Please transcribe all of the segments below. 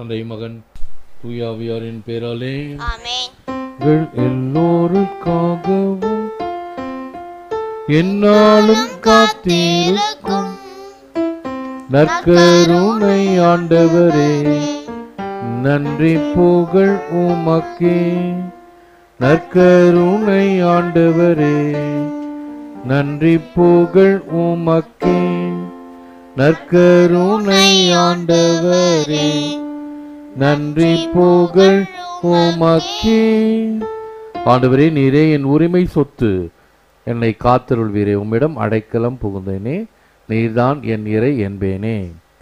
தந்தை மகன் தூயாவியாரின் பேராலே ஆமென் உங்கள் எல்லோருக்காகவும் என்னாலும் காத்திருக்கும் நற்கருணை ஆண்டவரே நன்றி புகழ் உமக்கே நற்கருணை ஆண்டவரே நன்றி புகழ் உமக்கே நற்கருணை ஆண்டவரே நன்றி புகழ் உமக்கே ஆண்டவரே நீரே என் உரிமை சொத்து என்னை காத்தருள்வீரே உம்மிடம் அடைக்கலம் புகுந்தேனே நீர்தான் என் இறை என்பேனே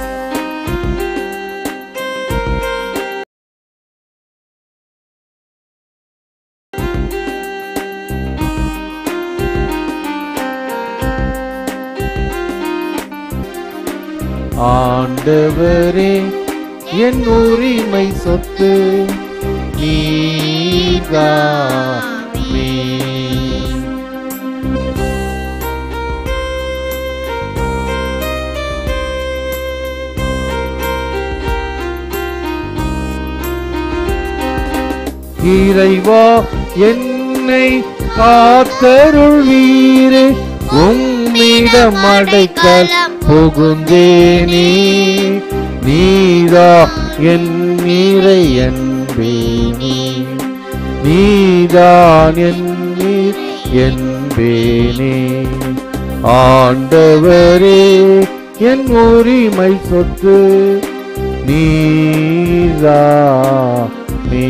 ஆண்டவரே என் உரிமை சொத்து நீதாமே இறைவா என்னை காத்தருள்வீரே உம்மிடம் அடைக்கல் புகுந்தேனே நீதா என் நீரை என்பேனே நீதான் என் நீர் என்பேனே ஆண்டவரே என் உரிமை சொத்து நீதா நீ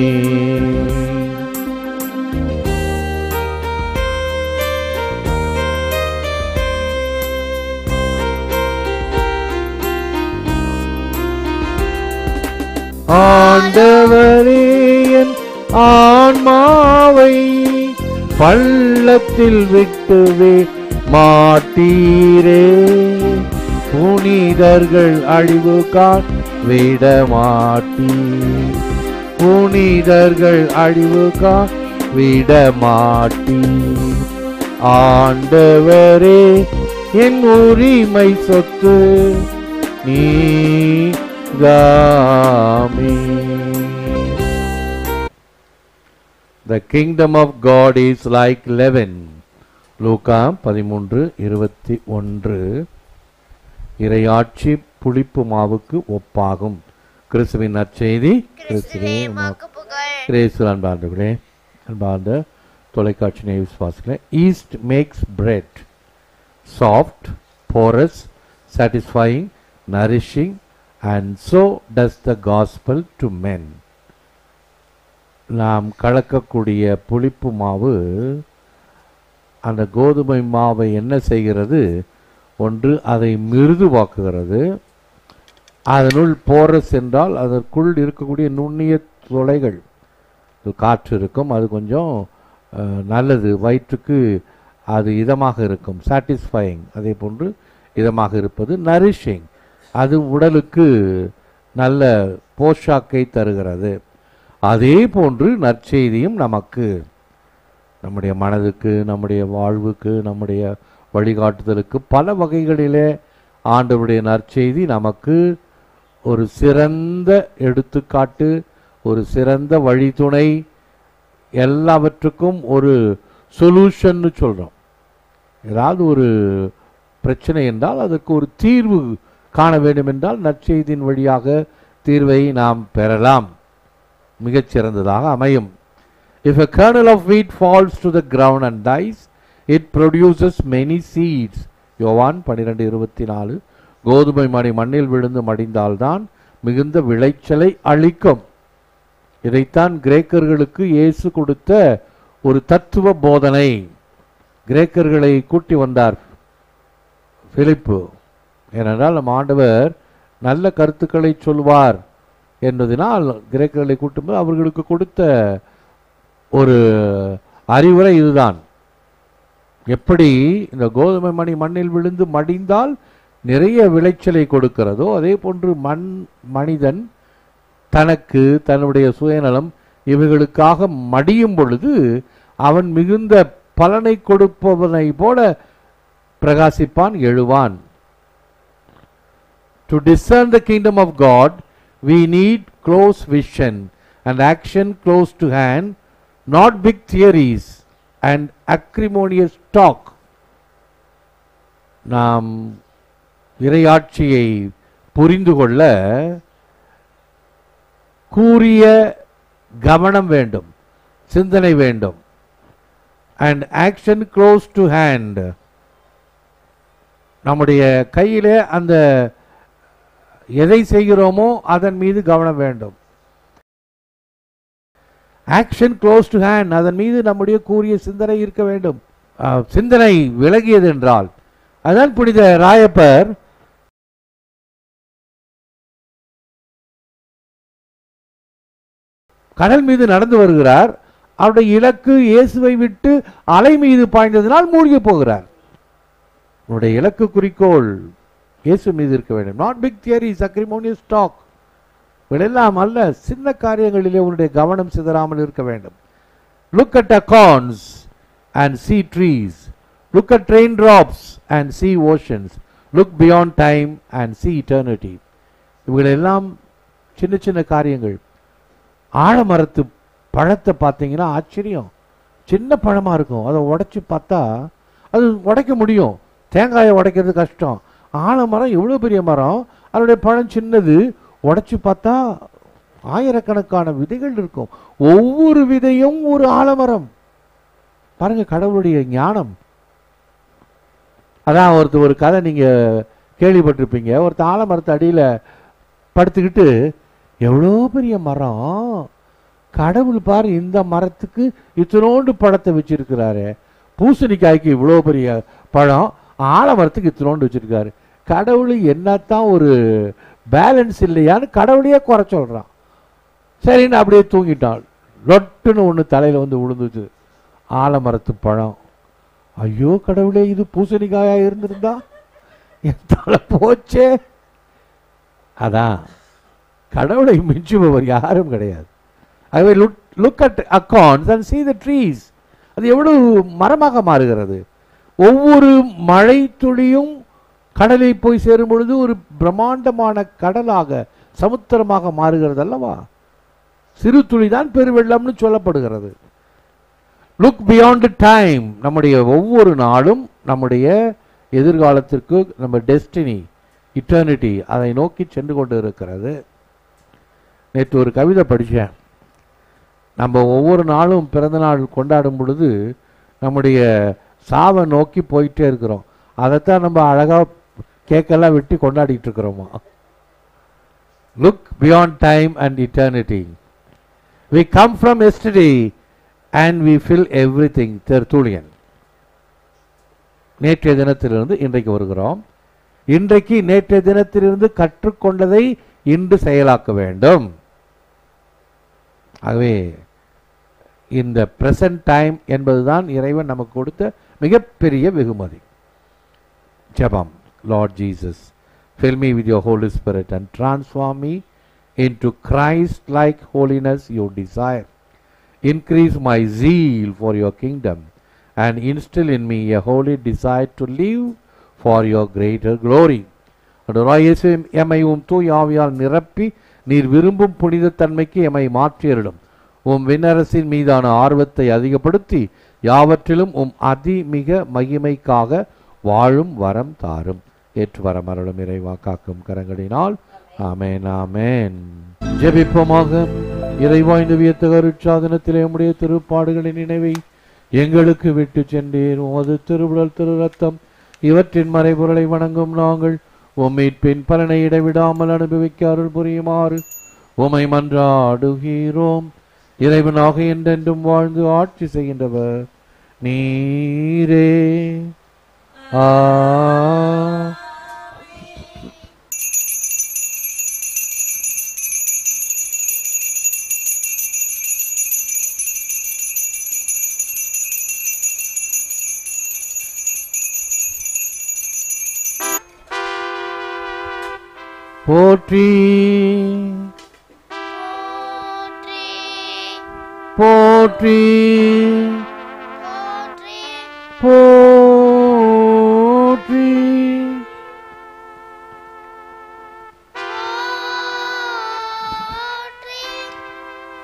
ஆண்டவரே என் ஆன்மாவை பள்ளத்தில் விட்டுவே மாட்டீரே புனிதர்கள் அழிவு காண் விட மாட்டீர் புனிதர்கள் அழிவு காண் விட மாட்டீர் ஆண்டவரே என் உரிமை சொத்து நீதாமே The kingdom of God is like leaven. லூகா பதிமூன்று இருபத்தி ஒன்று இறையாட்சி புளிப்பு மாவுக்கு ஒப்பாகும் கிறிஸ்துவின் நற்செய்தி கிறிஸ்துவே உமக்கு புகழ் கிரேசு அன்பார்ந்தவர்களே அன்பார்ந்த தொலைக்காட்சி நேய விசுவாசிகளே yeast makes bread soft porous satisfying nourishing and so does the gospel to men நாம் கலக்கக்கூடிய புளிப்பு மாவு அந்த கோதுமை மாவை என்ன செய்கிறது ஒன்று அதை மிருதுவாக்குகிறது அதனுள் போரஸ் என்றால் அதற்குள் இருக்கக்கூடிய நுண்ணிய துளைகள் இது காற்று இருக்கும் அது கொஞ்சம் அஹ், நல்லது வயிற்றுக்கு அது இதமாக இருக்கும் சாட்டிஸ்ஃபைங் அதே போன்று இதமாக இருப்பது நரிஷிங் அது உடலுக்கு நல்ல போஷாக்கை தருகிறது அதே போன்று நற்செய்தியும் நமக்கு நம்முடைய மனதுக்கு நம்முடைய வாழ்வுக்கு நம்முடைய வழிகாட்டுதலுக்கு பல வகைகளிலே ஆண்டவருடைய நற்செய்தி நமக்கு ஒரு சிறந்த எடுத்துக்காட்டு ஒரு சிறந்த வழித்துணை எல்லாவற்றுக்கும் ஒரு சொல்யூஷன்னு சொல்கிறோம் ஏதாவது ஒரு பிரச்சனை என்றால் அதற்கு ஒரு தீர்வு காண வேண்டும் என்றால் நற்செய்தியின் வழியாக தீர்வை நாம் பெறலாம் மிகச் சிறந்ததாக அமையும் If a kernel of wheat falls to the ground and dies, it produces many seeds. யோவான் பன்னிரெண்டு இருபத்தி நாலு கோதுமை மணி மண்ணில் விழுந்து மடிந்தால்தான் மிகுந்த விளைச்சலை அளிக்கும் இதைத்தான் கிரேக்கர்களுக்கு இயேசு கொடுத்த ஒரு தத்துவ போதனை கிரேக்கர்களை கூட்டி வந்தார் பிலிப்பு ஏனென்றால் நம் ஆண்டவர் நல்ல கருத்துக்களை சொல்வார் என்பதனால் கிரேக்கர்களை கூட்டும்போது அவர்களுக்கு கொடுத்த ஒரு அறிவுரை இதுதான் எப்படி இந்த கோதுமை மணி மண்ணில் விழுந்து மடிந்தால் நிறைய விளைச்சலை கொடுக்கிறதோ அதே போன்று மண் மனிதன் தனக்கு தன்னுடைய சுயநலம் இவைகளுக்காக மடியும் பொழுது அவன் மிகுந்த பலனை கொடுப்பவனை போல பிரகாசிப்பான் எழுவான் to discern the kingdom of God, we need close vision and action close to hand, not big theories and acrimonious talk. நாம் இறையாட்சியை புரிந்து கொள்ள கூறிய கவனம் வேண்டும் சிந்தனை வேண்டும் and action close to hand நம்முடைய கையிலே அந்த எதை செய்கிறோமோ அதன் மீது கவனம் வேண்டும் ஆக்ஷன் க்ளோஸ் டு ஹேண்ட் அதன் மீது நம்முடைய கூறிய சிந்தனை இருக்க வேண்டும் அஹ், சிந்தனை விலகியது என்றால் அதான் புனித ராயப்பர் கடல் மீது நடந்து வருகிறார் அவருடைய இலக்கு இயேசுவை விட்டு அலை மீது பாய்ந்ததினால் மூழ்கி போகிறார் உன்னுடைய இலக்கு குறிக்கோள் இயேசு மீது இருக்க வேண்டும் not big theory sanctimonious talk இவையெல்லாம் அல்ல சின்ன காரியங்களிலே உன்னுடைய கவனம் சிதறாமல் இருக்க வேண்டும் look at acorns and see trees look at rain drops and see oceans look beyond time and see eternity இவைகளெல்லாம் சின்ன சின்ன காரியங்கள் ஆழமரத்து பழத்தை பார்த்தீங்கன்னா ஆச்சரியம் சின்ன பழமாக இருக்கும் அதை உடைச்சி பார்த்தா அது உடைக்க முடியும் தேங்காயை உடைக்கிறது கஷ்டம் ஆலமரம் எவ்வளோ பெரிய மரம் அதனுடைய பழம் சின்னது உடைச்சி பார்த்தா ஆயிரக்கணக்கான விதைகள் இருக்கும் ஒவ்வொரு விதையும் ஒரு ஆலமரம் பாருங்க கடவுளுடைய ஞானம் அதான் ஒருத்தர் ஒரு கதை நீங்க கேள்விப்பட்டிருப்பீங்க ஒருத்தர் ஆலமரத்து அடியில் படுத்துக்கிட்டு எவ்வளோ பெரிய மரம் கடவுள் பாரு இந்த மரத்துக்கு இத்தனோண்டு பழத்தை வச்சிருக்கிறாரு பூசணிக்காய்க்கு இவ்வளோ பெரிய பழம் ஆலமரத்துக்கு இத்தனோண்டு வச்சிருக்காரு கடவுள் என்னத்தான் ஒரு பேலன்ஸ் இல்லையான்னு கடவுளையே குறை சொல்றான் சரின்னு அப்படியே தூங்கிட்டான் ரொட்டுன்னு ஒன்று தலையில் வந்து விழுந்துச்சு ஆலமரத்து பழம் ஐயோ கடவுளே இது பூசணிக்காயா இருந்திருந்தா என் தலை போச்சே அதான் கடவுளை மிஞ்சுபவர் யாரும் கிடையாது ஆகவே look look at acorns and see the trees அது எவ்வளவு மரமாக மாறுகிறது ஒவ்வொரு மழை துளியும் கடலை போய் சேரும் பொழுது ஒரு பிரம்மாண்டமான கடலாக சமுத்திரமாக மாறுகிறது அல்லவா சிறு துளிதான் பெருவெள்ளம்னு சொல்லப்படுகிறது லுக் பியாண்ட் டைம் நம்முடைய ஒவ்வொரு நாளும் நம்முடைய எதிர்காலத்திற்கு நம்ம டெஸ்டினி இட்டர்னிட்டி அதை நோக்கி சென்று கொண்டு இருக்கிறது நேற்று ஒரு கவிதை படித்தேன் நம்ம ஒவ்வொரு நாளும் பிறந்த நாள் கொண்டாடும் பொழுது நம்முடைய சாவை நோக்கி போயிட்டே இருக்கிறோம் அதைத்தான் நம்ம அழகாக கேக்கெல்லாம் வெட்டி கொண்டாடிட்டு இருக்கிறோமா look beyond time and eternity we come from yesterday and we fill everything Tertullian நேற்றைய தினத்திலிருந்து இன்றைக்கு வருகிறோம் இன்றைக்கு நேற்றைய தினத்திலிருந்து கற்றுக்கொண்டதை இன்று செயலாக்க வேண்டும் ஆகவே இந்த பிரசன்ட் டைம் என்பதுதான் இறைவன் நமக்கு கொடுத்த மிகப்பெரிய வெகுமதி ஜெபம் Lord Jesus fill me with your holy spirit and transform me into christ like holiness you desire increase my zeal for your kingdom and instill in me a holy desire to live for your greater glory ஆண்டவராய் இயேசுவே எம்மை உம் தூய் ஆவியால் நிரப்பி நீர் விரும்பும் புனித தன்மைக்கு எம்மை மாற்றியருளும் உம் விண்ணரசின் மீதான ஆர்வத்தை அதிகப்படுத்தி யாவற்றிலும் உம் அதிமிக மகிமைக்காக வாழும் வரம் தாரும் ஏற்று வரம் அருளும் இறைவா காக்கும் கரங்களினால் ஆமென் ஆமென் ஜெபிப்போமாக இறைவா இந்த வியத்தக அருட்சாதனத்திலே உம்முடைய திருப்பாடுகளின் நினைவை எங்களுக்கு விட்டு சென்றேன் உமது திருவுடல் திரு ரத்தம் இவற்றின் மறைபொருளை வணங்கும் நாங்கள் உம்மீட்பின் பலனை இடைவிடாமல் அனுபவிக்க அருள் புரியுமாறு உமை மன்றாடுகிறோம் இறைவனாக என்றென்றும் வாழ்ந்து ஆட்சி செய்கின்றவர் நீரே ஆ போற்றி போற்றி போற்றி போற்றி போற்றி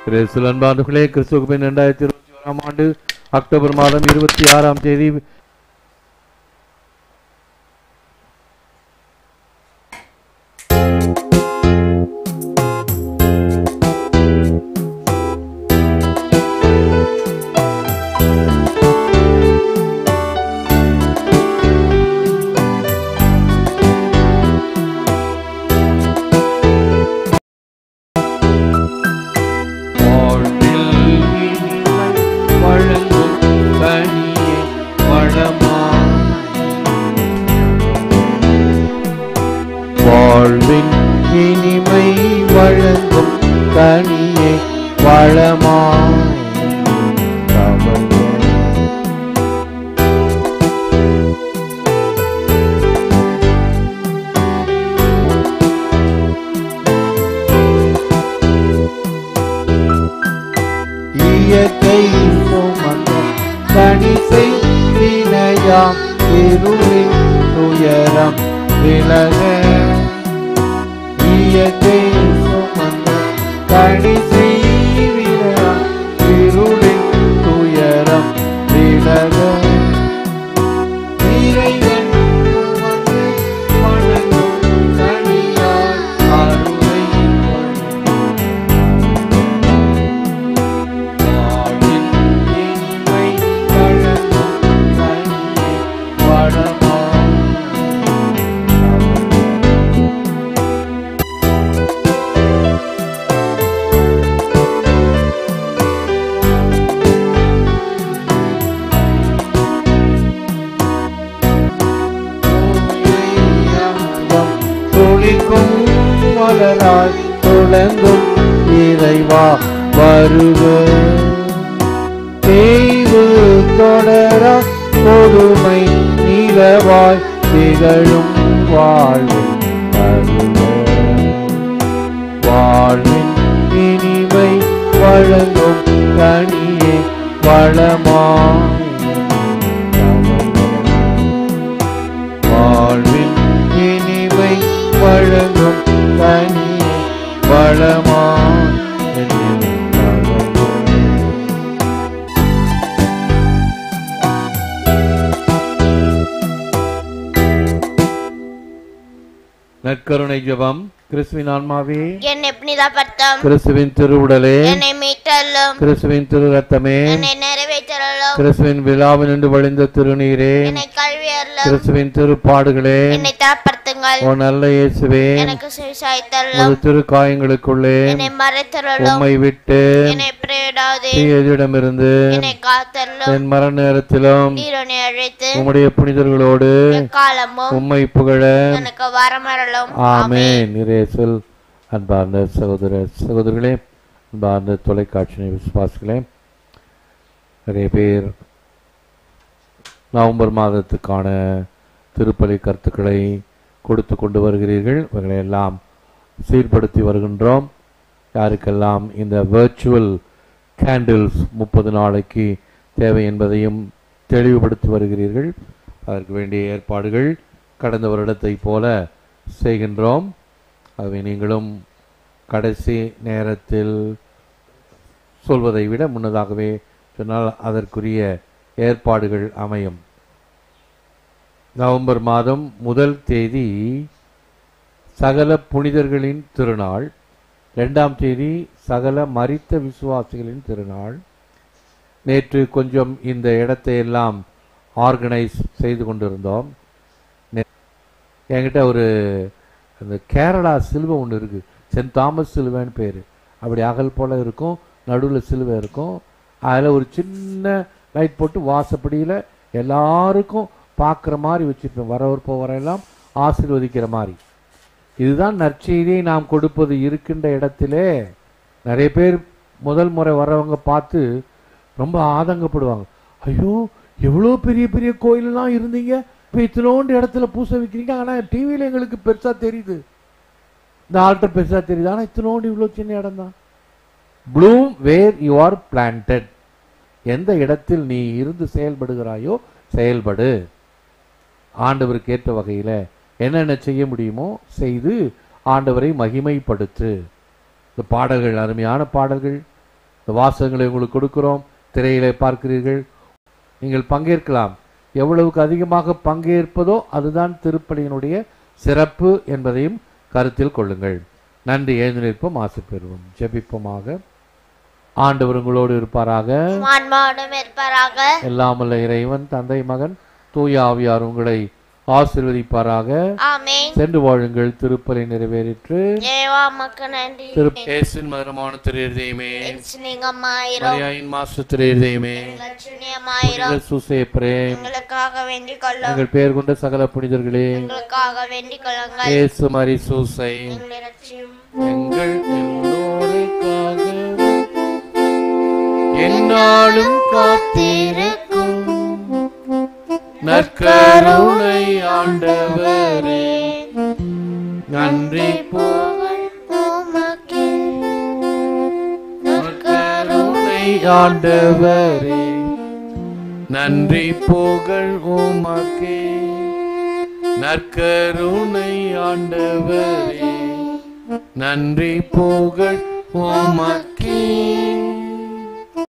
கிறிஸ்துவ அன்பார்ந்தவர்களே கிறிஸ்துவின் இரண்டாயிரத்தி இருபத்தி ஓராம் ஆண்டு அக்டோபர் மாதம் இருபத்தி ஆறாம் தேதி வாழ்வில் இனிமை வழங்கும் கனியே வளமாய். வாழ்வின் இனிமை வழங்கும் கனியே வளமாய் கவலை இயற்கை சுமந்த கணிசை வினையாம் இருளின் துயரம் விலக இயற்கை சுமந்த கணிசை வினையாம் இருளின் துயரம் விலக இறைவன் உமக்கு வணங்கும் கனியால் அருளை வாழ்வின் இனிமை வழங்கும் கனியே வளமாய். தூயையம்பம் துளிக்கும் மலராய் துளங்கும் இறைவா வருக தேய்வு தொடர கொடுமை நிலவாய் திகழும் வாழ்வு வருக வாழ்வின் இனிமை வழங்கும் கனியே வளமாய் வாழ்வின் இனிமை வழங்கும் கனியே வளமாய் என்னில் வளமாய். நற்கருணை ஜெபம் கிறிஸ்துவின் ஆன்மாவே என்னை புனிதப்படுத்தும் கிறிஸ்துவின் திருவுடலே என்னை மீட்டலும் கிறிஸ்துவின் திரு ரத்தமே என்னை நிறைவேற்றலும் கிறிஸ்துவின் விழாவில் நின்று வழிந்த திருநீரே என்னை கல்வியறலும் கிறிஸ்துவின் திருப்பாடுகளே என்னை தரப்படுத்துங்கள் ஓ நல்ல இயேசுவே எனக்கு சுவிசாய்த்தலும் உமது திரு காயங்களுக்குள்ளே என்னை மறைத்தருளும் உம்மை விட்டு என்னை பிரிவிடாதே தீயதிடமிருந்து என்னை காத்தருளும் என் மரண நேரத்திலும் நீரனை அழைத்து உம்முடைய புனிதர்களோடு எக்காலமும் உம்மை புகழ எனக்கு வரமரலும் ஆமென் இயேசுவில் அன்பார்ந்த சகோதர சகோதரிகளே அன்பார்ந்த தொலைக்காட்சி விசுவாசிகளே நிறைய பேர் நவம்பர் மாதத்துக்கான திருப்பலி கருத்துக்களை கொடுத்து கொண்டு வருகிறீர்கள் இவர்களை எல்லாம் சீர்படுத்தி வருகின்றோம் யாருக்கெல்லாம் இந்த வெர்ச்சுவல் கேண்டில்ஸ் முப்பது நாளைக்கு தேவை என்பதையும் தெளிவுபடுத்தி வருகிறீர்கள் அதற்கு வேண்டிய ஏற்பாடுகள் கடந்த வருடத்தைப் போல செய்கின்றோம் ஆகவே நீங்களும் கடைசி நேரத்தில் சொல்வதை விட முன்னதாகவே சொன்னால் அதற்குரிய ஏற்பாடுகள் அமையும் நவம்பர் மாதம் முதல் தேதி சகல புனிதர்களின் திருநாள் இரண்டாம் தேதி சகல மரித்த விசுவாசிகளின் திருநாள் நேற்று கொஞ்சம் இந்த இடத்தை எல்லாம் ஆர்கனைஸ் செய்து கொண்டிருந்தோம் நே- என்கிட்ட ஒரு அந்த கேரளா சிலுவை ஒன்று இருக்கு சென்ட் தாமஸ் சிலுவைன்னு பேர் அப்படி அகல் போல இருக்கும் நடுவில் சிலுவை இருக்கும் அதில் ஒரு சின்ன லைட் போட்டு வாசப்படியில் எல்லாருக்கும் பார்க்குற மாதிரி வச்சுருப்பேன் வரவர் போவரெல்லாம் ஆசீர்வதிக்கிற மாதிரி இதுதான் நற்செய்தியை நாம் கொடுப்பது இருக்கின்ற இடத்திலே நிறைய பேர் முதல் முறை வர்றவங்க பார்த்து ரொம்ப ஆதங்கப்படுவாங்க ஐயோ எவ்வளோ பெரிய பெரிய கோயிலெல்லாம் இருந்தீங்க இப்போ இத்தனோண்டு இடத்துல பூசை வைக்கிறீங்க ஆனால் டிவியில் எங்களுக்கு பெருசாக தெரியுது இந்த ஆல்டர் பெருசாக தெரியுது ஆனால் இத்தனோண்டு இவ்வளோ சின்ன இடம் தான் bloom where you are planted எந்த இடத்தில் நீ இருந்து செயல்படுகிறாயோ செயல்படு ஆண்டவருக்கு ஏற்ற வகையில் என்னென்ன செய்ய முடியுமோ செய்து ஆண்டவரை மகிமைப்படுத்து இந்த பாடல்கள் அருமையான பாடல்கள் இந்த வாசகங்களை உங்களுக்கு கொடுக்கிறோம் திரையிலே பார்க்கிறீர்கள் நீங்கள் பங்கேற்கலாம் எவ்வளவுக்கு அதிகமாக பங்கேற்பதோ அதுதான் திருப்பலியினுடைய சிறப்பு என்பதையும் கருத்தில் கொள்ளுங்கள் நன்றி எழுந்து நிற்போம் ஆசை பெறுவோம் ஜெபிப்போமாக ஆண்டவர் உங்களோடு இருப்பாராக ஆன்மாவோடும் இருப்பாராக எல்லாமல்ல இறைவன் தந்தை மகன் தூய ஆவியார் உங்களை ஆசீர்வதிப்பாராக ஆமென் சென்று வாழுங்கள் திருப்பலி நிறைவேறிற்று தேவா மக்கு நன்றி திரு இயேசுவின் மதுரமான திரு இருதயமே சிநேகமாயிரும் மரியாயின் மாசு திரு இருதயமே லட்சணியமாயிரும் சுசேப்ரே எங்களுக்காக வேண்டிக் கொள்ளும் எங்கள் பெயர் கொண்ட சகல புனிதர்களே எங்களுக்காக வேண்டிக் கொள்ளுங்கள் இயேசு மரி சூசை எங்களை ரட்சியும் எங்கள் எல்லோருக்காகவும் என்னாலும் காத்திருக்கும் நற்கருணை ஆண்டவரே நன்றி உமக்கே நற்கருணை ஆண்டவரே நன்றி புகழ் உமக்கே நற்கருணை ஆண்டவரே நன்றி புகழ் உமக்கே